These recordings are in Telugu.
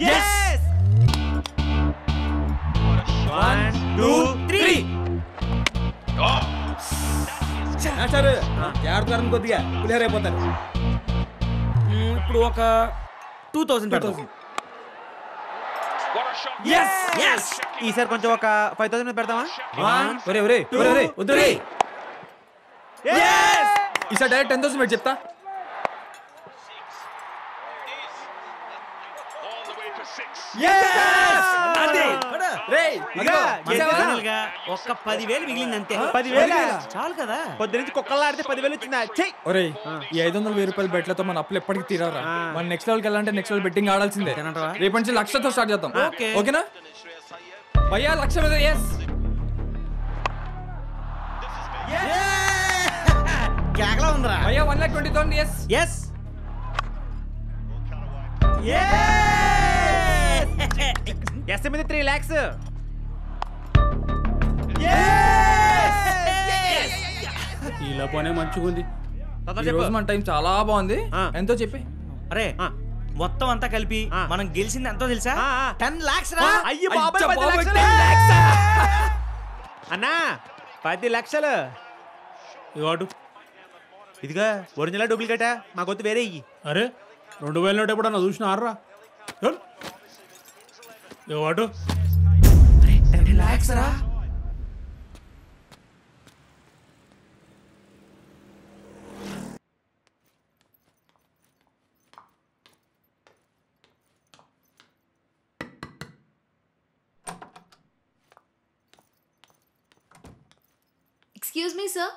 Yes one two three sir జాగ్రత్త కొద్దిగా క్లియర్ అయిపోతారు ఇప్పుడు ఒక టూ థౌసండ్ పెడతాం ఎస్ ఎస్ ఈసారి కొంచెం ఒక ఫైవ్ థౌసండ్ పెడతామా వన్ ఒరే ఒరే ఒరే ఒరే వద్దు రే ఈసారి డైరెక్ట్ టెన్ థౌసండ్ పెట్టి చెప్తా అదే రేయ్ ఇదిగో, చూసావా? ఫైనల్ గా ఒక్క పదివేలు మిగిలింది అంతే పదివేల చాలు కదా పొద్దు నుంచి కుక్కలు ఆడితే పదివేలు వచ్చిందా చెయ్ ఒరేయ్ ఈ ఐదు వందల వెయ్యి రూపాయల బెట్లతో మన అప్పులు ఎప్పటికీ తీరారా ఆ. మన నెక్స్ట్ లెవెల్కి వెళ్ళాలంటే నెక్స్ట్ లెవెల్ బెట్టింగ్ ఆడాల్సిందే అంతేనంటావా? రేపు నుంచి లక్షతో స్టార్ట్ చేద్దాం ఓకే. ఓకేనా భయ్యా లక్ష మీద ఎస్ కేకలా ఉందిరా భయ్యా one lakh twenty thousand yes yes yes మీద త్రీ ల్యాక్స్ ఇలా పోనే మంచిగుంది ఈ రోజు మన టైం చాలా బాగుంది ఆ. ఎంతో చెప్పి అరే ఆ. మొత్తం అంతా కలిపి ఆ. మనం గెలిచింది ఎంతో తెలుసా ఆ, ఆ. టెన్ లాక్స్ రా అయ్యి అయ్య బాబాయ్ పది బాబోయ్, లక్షలు 10 lakhs. అన్నా పది లక్షలు ఇవాడు ఇదిగా ఒరిజినల్ డూప్లికేటా మా గొత్తు వేరే ఇయ్యి అరే రెండు వేల నోట్ ఎప్పుడన్నా చూసిన ఆర్రా ఇవాడు టెన్ లాక్స్ రా ఎక్స్క్యూజ్ మీ సార్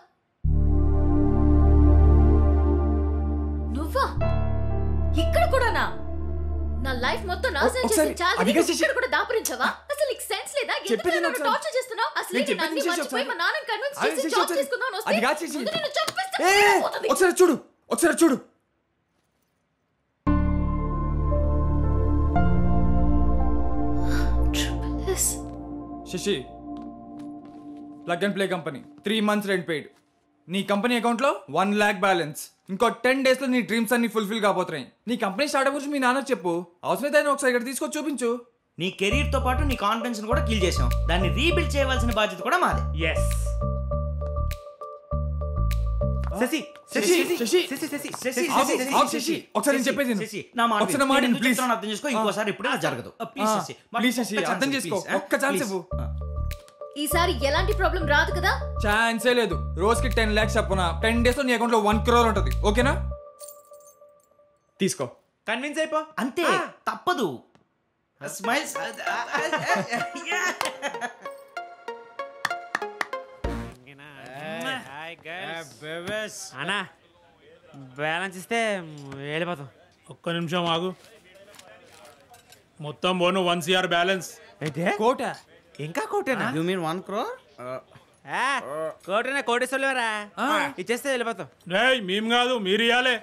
నువ్వా ఇక్కడ కూడానా నా లైఫ్ మొత్తం నాశనం ఒకసారి చేసి చాలా అదిగా శశి. ఇక్కడ కూడా దాపరించావా అసలు నీకు సెన్స్ లేదా చెప్పేది ఎందుకు ఒకసారి. టార్చర్ చేస్తున్నావు అసలు నేను నేను చెప్పేది అన్ని శశి మర్చిపోయి ఒకసారి. మా నాన్నని కన్విన్స్ అది చేసి శశి జాబ్ ఒకసారి. తీసుకుందాం అది కాదు శశి. ముందు నిన్ను చంపేస్తే ఏ, సరిపోతుంది. ఒకసారి చూడు ఒకసారి చూడు Triple S. Sashi plug and play company three months rent paid నీ కంపెనీ అకౌంట్లో వన్ ల్యాక్ బ్యాలెన్స్ ఇంకో టెన్ డేస్లో నీ డ్రీమ్స్ అన్ని ఫుల్ఫిల్ కాబోతున్నాయి నీ కంపెనీ స్టార్ట్అప్ గురించి మీ నాన్నకు చెప్పు అవసరమైతే ఆయన ఒకసారి ఇక్కడ తీసుకొచ్చి చూపించు నీ కెరీర్ తో పాటు నీ కాన్ఫిడెన్స్ కూడా కిల్ చేసాం దాన్ని రీబిల్డ్ చేయవలసిన బాధ్యత కూడా మాదే ఎస్ శశి శశి శశి, శశి. శశి శశి శశి, ఆగు, శశి, శశి, ఆగు, శశి. శశి. ఒకసారి నేను శశి, చెప్పేది విను. శశి, నా మాట ఒకసారి విను. మాట నేను విను, ఎందుకు please. చెప్తున్నానో అర్థం చేసుకో ఇంకోసారి ఇప్పుడు ఇలా జరగదు ప్లీజ్ ఆ, శశి please శశి, ఒక్క అర్థం chance, చేసుకో. please, ఒక్క chance please. ఇవ్వు. ఆ. ఈసారి ఎలాంటి ప్రాబ్లం రాదు కదా ఛాన్సే లేదు రోజుకి టెన్ ల్యాక్స్ చెప్పున టెన్ డేస్లో నీ అకౌంట్లో వన్ క్రోర్ ఉంటుంది ఓకేనా తీసుకో కన్విన్స్ అయిపో అంతే ఆ. తప్పదు స్మైల్స్ అన్నా బ్యాలెన్స్ ఇస్తే వెళ్ళిపోతాం ఒక్క నిమిషం ఆగు మొత్తం పోను వన్ సిఆర్ బ్యాలెన్స్ అయితే కోట ఇంకా కోటేనా యు మీన్ వన్ క్రోర్ ఆ, కోటేనా కోటేశ్వరులేరా ఇచ్చేస్తే వెళ్ళిపోతాం రేయ్ మేము కాదు మీరు ఇవ్వాలే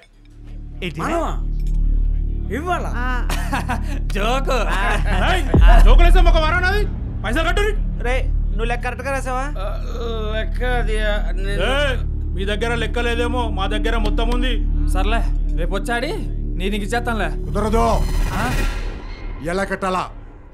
ఇవ్వాలా జోకు జోకులేసాం ఒక వారం నాది పైసలు కట్టు రే నువ్వు లెక్క కరెక్ట్గా రాసావా లెక్క అది ఏయ్, మీ దగ్గర లెక్క లేదేమో మా దగ్గర మొత్తం ఉంది సర్లే రేపు వచ్చాడి నీ నీకు ఇచ్చేస్తానులే కుదరదు ఎలా కట్టాలా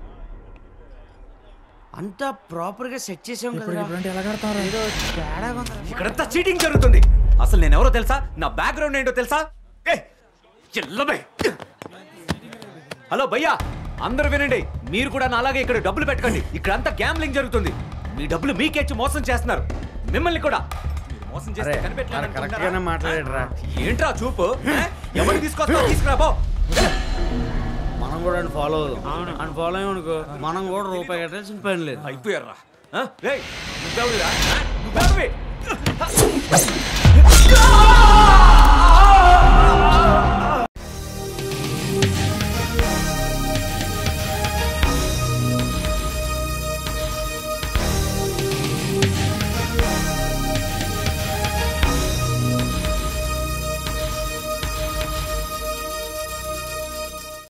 అంతా ప్రాపర్ గా సెట్ చేసాం కదా ఎలా కడతారా ఇక్కడంతా చీటింగ్ జరుగుతుంది అసలు నేను ఎవరో తెలుసా నా బ్యాక్గ్రౌండ్ ఏంటో తెలుసా ఏయ్, చిల్లబై హలో భయ్యా అందరూ వినండి మీరు కూడా నాలాగే ఇక్కడ డబ్బులు పెట్టకండి ఇక్కడ అంతా గ్యాంబ్లింగ్ జరుగుతుంది మీ డబ్బులు మీకేచ్చి మోసం చేస్తున్నారు మిమ్మల్ని కూడా మీరు మోసం చేస్తే కనిపెట్టాలనుకుంటున్నారా? మాట్లాడరా ఏంట్రా చూపు ఏ? ఎవరు తీసుకొస్తావు తీసుకురాబో మనం కూడా ఫాలో అవుదాం అని ఫాలో అయ్యనుకో మనం కూడా రూపాయి కట్టాల్సిన పని లేదు అయిపోయారా రేయ్ నువ్వెవరురా? ఆ? నువ్వెవరివి?